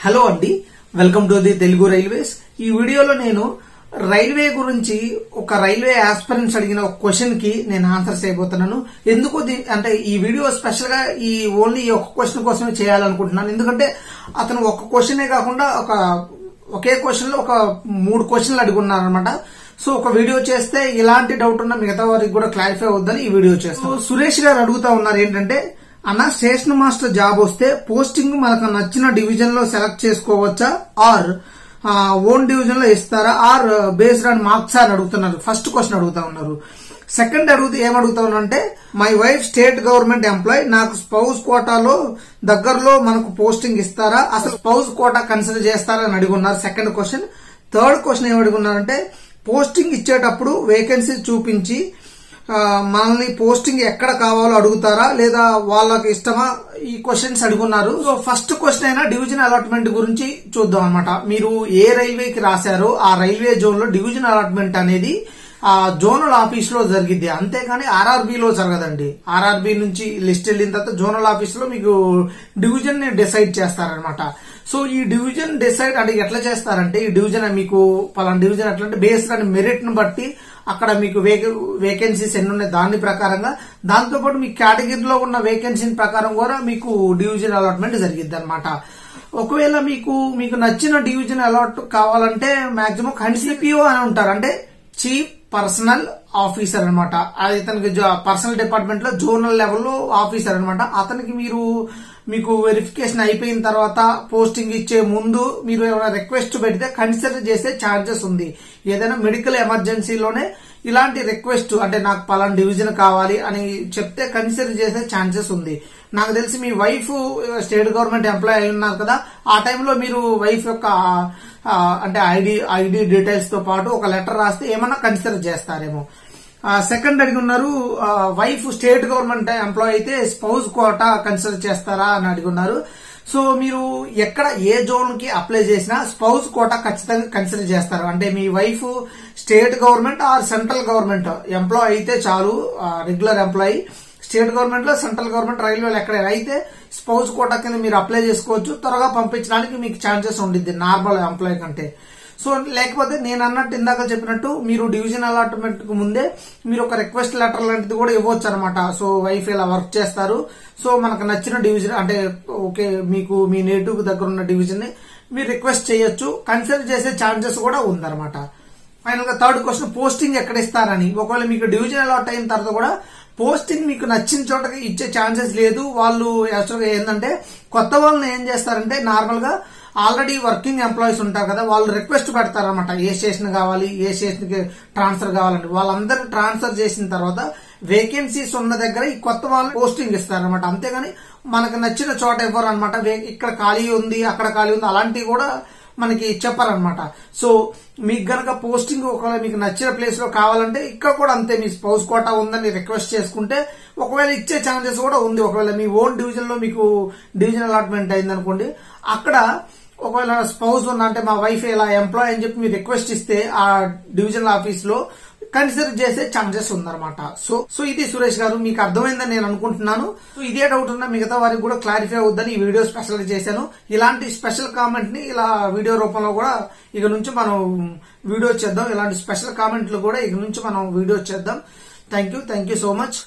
hello అండి welcome to the Telugu railways ఈ వీడియోలో నేను రైల్వే గురించి ఒక రైల్వే ఆస్పిరెంట్స్ అడిగిన ఒక క్వశ్చన్ కి నేను ఆన్సర్ చేయబోతున్నాను ఎందుకు దీ- అంటే ఈ వీడియో స్పెషల్ గా ఈ ఓన్లీ ఈ ఒక్క క్వశ్చన్ కోసమే చేయాలనుకుంటున్నాను ఎందుకంటే అతను ఒక క్వశ్చనే కాకుండా ఒక ఒకే క్వశ్చన్ లో ఒక మూడు క్వశ్చన్లు అడుగున్నారు అనమాట సో ఒక వీడియో చేస్తే ఇలాంటి డౌట్ ఉన్న మిగతా వారికి కూడా క్లారిఫై అవుద్దని ఈ వీడియో చేస్తాం సురేష్ గారు అడుగుతా ఉన్నారు ఏంటంటే అన్న స్టేషన్ మాస్టర్ జాబ్ వస్తే పోస్టింగ్ మనకు నచ్చిన డివిజన్ లో సెలెక్ట్ చేసుకోవచ్చా ఆర్ ఓన్ డివిజన్ లో ఇస్తారా ఆర్ బేస్డ్ ఆన్ మార్క్స్ అని అడుగుతున్నారు ఫస్ట్ క్వశ్చన్ అడుగుతా ఉన్నారు సెకండ్ అడుగుతూ ఏం అడుగుతా అంటే my wife state government employee నాకు స్పౌస్ కోటాలో దగ్గరలో మనకు పోస్టింగ్ ఇస్తారా అసలు స్పౌస్ కోటా కన్సిడర్ చేస్తారా అని అడుగున్నారు సెకండ్ క్వశ్చన్ థర్డ్ క్వశ్చన్ ఏం అడుగున్నారంటే పోస్టింగ్ ఇచ్చేటప్పుడు వేకెన్సీ చూపించి ఆ, మనల్ని పోస్టింగ్ ఎక్కడ కావాలో అడుగుతారా లేదా వాళ్ళకి ఇష్టమా ఈ క్వశ్చన్స్ అడుగున్నారు సో ఫస్ట్ క్వశ్చన్ అయినా డివిజన్ అలాట్మెంట్ గురించి చూద్దాం అనమాట మీరు ఏ రైల్వేకి రాశారో ఆ రైల్వే జోన్ లో డివిజన్ అలాట్మెంట్ అనేది ఆ జోనల్ ఆఫీస్ లో జరిగిద్ది అంతేగాని ఆర్ఆర్బి లో జరగదండి ఆర్ఆర్బి నుంచి లిస్ట్ వెళ్ళిన తర్వాత జోనల్ ఆఫీస్ లో మీకు డివిజన్ ని డిసైడ్ చేస్తారనమాట సో ఈ డివిజన్ డిసైడ్ అంటే ఎట్లా చేస్తారంటే ఈ డివిజన్ మీకు పలానా డివిజన్ ఎట్లా అంటే బేస్డ్ అని మెరిట్ ని బట్టి అక్కడ మీకు వేకెన్సీస్ ఎన్ని ఉన్నాయి దాని ప్రకారంగా దాంతో పాటు మీ కేటగిరీలో ఉన్న వేకెన్సీ ప్రకారం కూడా మీకు డివిజన్ అలాట్మెంట్ జరిగిద్ది అనమాట ఒకవేళ మీకు మీకు నచ్చిన డివిజన్ అలాట్ కావాలంటే మాక్సిమం కన్సిపిఓ అని ఉంటారు అంటే చీఫ్ పర్సనల్ ఆఫీసర్ అనమాట అది ఇతనికి పర్సనల్ డిపార్ట్మెంట్ లో జోనల్ లెవెల్లో ఆఫీసర్ అనమాట అతనికి మీరు మీకు వెరిఫికేషన్ అయిపోయిన తర్వాత పోస్టింగ్ ఇచ్చే ముందు మీరు ఏమైనా రిక్వెస్ట్ పెడితే కన్సిడర్ చేసే ఛాన్సెస్ ఉంది ఏదైనా మెడికల్ ఎమర్జెన్సీలోనే ఇలాంటి రిక్వెస్ట్ అంటే నాకు పలానా డివిజన్ కావాలి అని చెప్తే కన్సిడర్ చేసే ఛాన్సెస్ ఉంది నాకు తెలిసి మీ వైఫ్ స్టేట్ గవర్నమెంట్ ఎంప్లాయ్ అయి ఉన్నారు కదా ఆ టైంలో మీరు వైఫ్ యొక్క ఆ, అంటే ఐడి ఐడి డీటెయిల్స్ తో పాటు ఒక లెటర్ రాస్తే ఏమన్నా కన్సిడర్ చేస్తారేమో సెకండ్ అడిగి ఉన్నారు వైఫ్ స్టేట్ గవర్నమెంట్ ఎంప్లాయ్ అయితే స్పౌస్ కోటా కన్సిడర్ చేస్తారా అని అడిగి ఉన్నారు సో మీరు ఎక్కడ ఏ జోన్ కి అప్లై చేసినా స్పౌస్ కోటా ఖచ్చితంగా కన్సిడర్ చేస్తారు అంటే మీ wife state government or central government employee అయితే చాలు రెగ్యులర్ ఎంప్లాయీ స్టేట్ గవర్నమెంట్ లో సెంట్రల్ గవర్నమెంట్ రైల్వేలు ఎక్కడ అయితే స్పౌస్ కోటా కింద మీరు అప్లై చేసుకోవచ్చు త్వరగా పంపించడానికి మీకు ఛాన్సెస్ ఉండిద్ది నార్మల్ ఎంప్లాయ్ కంటే సో లేకపోతే నేను అన్నట్టు ఇందాక చెప్పినట్టు మీరు డివిజన్ అలాట్మెంట్ కు ముందే మీరు ఒక రిక్వెస్ట్ లెటర్ లాంటిది కూడా ఇవ్వచ్చు అనమాట సో వైఫ్ ఇలా వర్క్ చేస్తారు సో మనకు నచ్చిన డివిజన్ అంటే ఓకే మీకు మీ నేటివ్ దగ్గర ఉన్న డివిజన్ ని మీరు రిక్వెస్ట్ చేయొచ్చు కన్సిడర్ చేసే ఛాన్సెస్ కూడా ఉందన్నమాట ఫైనల్ గా థర్డ్ క్వశ్చన్ పోస్టింగ్ ఎక్కడ ఇస్తారని ఒకవేళ మీకు డివిజన్ అలాట్ అయిన తర్వాత కూడా పోస్టింగ్ మీకు నచ్చిన చోటకి ఇచ్చే ఛాన్సెస్ లేదు వాళ్ళు యాక్చువల్ గా ఏంటంటే కొత్త వాళ్ళని ఏం చేస్తారంటే నార్మల్ గా ఆల్రెడీ వర్కింగ్ ఎంప్లాయీస్ ఉంటారు కదా వాళ్ళు రిక్వెస్ట్ పెడతారనమాట ఏ స్టేషన్ కావాలి ఏ స్టేషన్ కి ట్రాన్స్ఫర్ కావాలని వాళ్ళందరూ ట్రాన్స్ఫర్ చేసిన తర్వాత వేకెన్సీస్ ఉన్న దగ్గర ఈ కొత్త వాళ్ళు పోస్టింగ్ ఇస్తారనమాట అంతేగాని మనకు నచ్చిన చోట ఇవ్వరు అనమాట ఇక్కడ ఖాళీ ఉంది అక్కడ ఖాళీ ఉంది అలాంటివి కూడా మనకి చెప్పారనమాట సో మీకు గనక పోస్టింగ్ ఒకవేళ మీకు నచ్చిన ప్లేస్ లో కావాలంటే ఇక్కడ కూడా అంతే మీ స్పౌస్ కోటా ఉందని రిక్వెస్ట్ చేసుకుంటే ఒకవేళ ఇచ్చే ఛాన్సెస్ కూడా ఉంది ఒకవేళ మీ ఓన్ డివిజన్ లో మీకు డివిజన్ అలాట్మెంట్ అయింది అనుకోండి అక్కడ ఒకవేళ స్పౌస్ ఉన్న అంటే మా వైఫ్ ఇలా ఎంప్లాయ్ అని చెప్పి మీరు రిక్వెస్ట్ ఇస్తే ఆ డివిజనల్ ఆఫీస్ లో కన్సిడర్ చేసే ఛాన్సెస్ ఉందన్నమాట సో సో ఇది సురేష్ గారు మీకు అర్థమైందని నేను అనుకుంటున్నాను సో ఇదే డౌట్ ఉన్న మిగతా వారికి కూడా క్లారిఫై అవుద్దని ఈ వీడియో స్పెషల్ చేశాను ఇలాంటి స్పెషల్ కామెంట్ ని ఇలా వీడియో రూపంలో కూడా ఇక నుంచి మనం వీడియో చేద్దాం ఇలాంటి స్పెషల్ కామెంట్లు కూడా ఇక నుంచి మనం వీడియో చేద్దాం thank you thank you so much